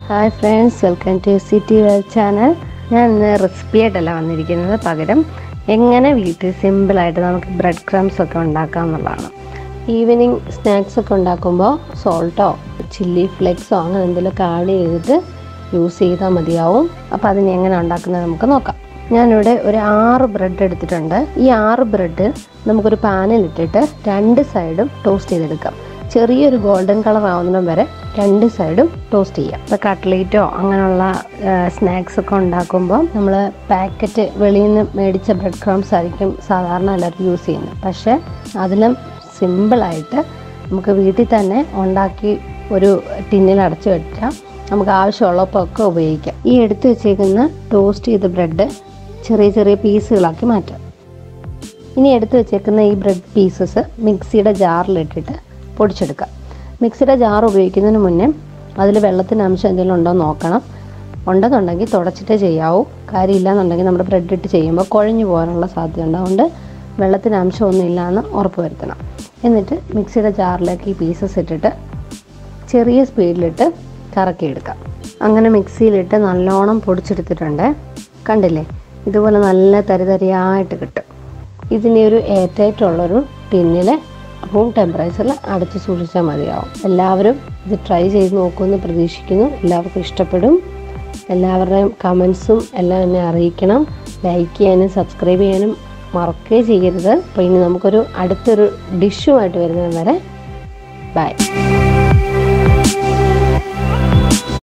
hi friends welcome to city well channel ഞാൻ ഇന്ന് recipe ആയിട്ടല്ല വന്നിരിക്കുന്നത് പകരം എങ്ങനെ വീട്ടിൽ സിമ്പിളായിട്ട് നമുക്ക് ബ്രെഡ് ക്രംസ് ഒക്കെ ഉണ്ടാക്കാം എന്നുള്ളതാണ് ഈവനിങ് സ്നാക്സ് ഒക്കെ ഉണ്ടാക്കുമ്പോൾ സോൾട്ടോ ചില്ലി ഫ്ലെക്സോ അങ്ങനെ എന്തെങ്കിലുമൊക്കെ ആഡ് ചെയ്തിട്ട് യൂസ് ചെയ്താൽ മതിയാവും അപ്പോൾ അതിന് എങ്ങനെ ഉണ്ടാക്കുന്നത് നമുക്ക് നോക്കാം ഞാനിവിടെ ഒരു ആറ് ബ്രെഡ് എടുത്തിട്ടുണ്ട് ഈ ആറ് ബ്രെഡ് നമുക്കൊരു പാനിലിട്ടിട്ട് രണ്ട് സൈഡും ടോസ്റ്റ് ചെയ്തെടുക്കാം ചെറിയൊരു ഗോൾഡൻ കളർ ആവുന്നിടം വരെ രണ്ട് സൈഡും ടോസ്റ്റ് ചെയ്യാം ഇപ്പോൾ കട്ട്ലേറ്റോ അങ്ങനെയുള്ള സ്നാക്സ് ഒക്കെ ഉണ്ടാക്കുമ്പോൾ നമ്മൾ പാക്കറ്റ് വെളിയിൽ നിന്ന് മേടിച്ച ബ്രെഡ് ക്രംസ് ആയിരിക്കും സാധാരണ എല്ലാവരും യൂസ് ചെയ്യുന്നത് പക്ഷേ അതിലും സിമ്പിളായിട്ട് നമുക്ക് വീട്ടിൽ തന്നെ ഉണ്ടാക്കി ഒരു ടിന്നിൽ അടച്ചു വെക്കാം നമുക്ക് ആവശ്യമുള്ളപ്പോൾ ഒക്കെ ഉപയോഗിക്കാം ഈ എടുത്തു വെച്ചേക്കുന്ന ടോസ്റ്റ് ചെയ്ത ബ്രെഡ് ചെറിയ ചെറിയ പീസുകളാക്കി മാറ്റാം ഇനി എടുത്തു വെച്ചേക്കുന്ന ഈ ബ്രെഡ് പീസസ് മിക്സിയുടെ ജാറിലിട്ടിട്ട് പൊടിച്ചെടുക്കാം മിക്സിയുടെ ജാർ ഉപയോഗിക്കുന്നതിന് മുന്നേ അതിൽ വെള്ളത്തിൻ്റെ അംശം എന്തെങ്കിലും ഉണ്ടോ എന്ന് നോക്കണം ഉണ്ടെന്നുണ്ടെങ്കിൽ തുടച്ചിട്ടേ ചെയ്യാവൂ കാര്യമില്ല എന്നുണ്ടെങ്കിൽ നമ്മുടെ ബ്രെഡ് ഇട്ട് ചെയ്യുമ്പോൾ കുഴഞ്ഞു പോകാനുള്ള സാധ്യത ഉണ്ട് അതുകൊണ്ട് വെള്ളത്തിൻ്റെ അംശമൊന്നും ഇല്ലയെന്ന് ഉറപ്പ് വരുത്തണം എന്നിട്ട് മിക്സിയുടെ ജാറിലേക്ക് ഈ പീസസ് ഇട്ടിട്ട് ചെറിയ സ്പീഡിലിട്ട് കറക്കിയെടുക്കാം അങ്ങനെ മിക്സിയിലിട്ട് നല്ലോണം പൊടിച്ചെടുത്തിട്ടുണ്ട് കണ്ടില്ലേ ഇതുപോലെ നല്ല തരിതരിയായിട്ട് കിട്ടും ഇതിനെ ഒരു എയർടൈറ്റുള്ളൊരു ടിന്നിൽ റൂം ടെമ്പറേച്ചറിൽ അടച്ച് സൂക്ഷിച്ചാൽ മതിയാവും എല്ലാവരും ഇത് ട്രൈ ചെയ്ത് നോക്കുമെന്ന് പ്രതീക്ഷിക്കുന്നു എല്ലാവർക്കും ഇഷ്ടപ്പെടും എല്ലാവരുടെയും കമൻസും എല്ലാം എന്നെ അറിയിക്കണം ലൈക്ക് ചെയ്യാനും സബ്സ്ക്രൈബ് ചെയ്യാനും മറക്കുകയും ചെയ്യരുത് അപ്പോൾ ഇനി നമുക്കൊരു അടുത്തൊരു ഡിഷുമായിട്ട് വരുന്നത് വരെ ബൈ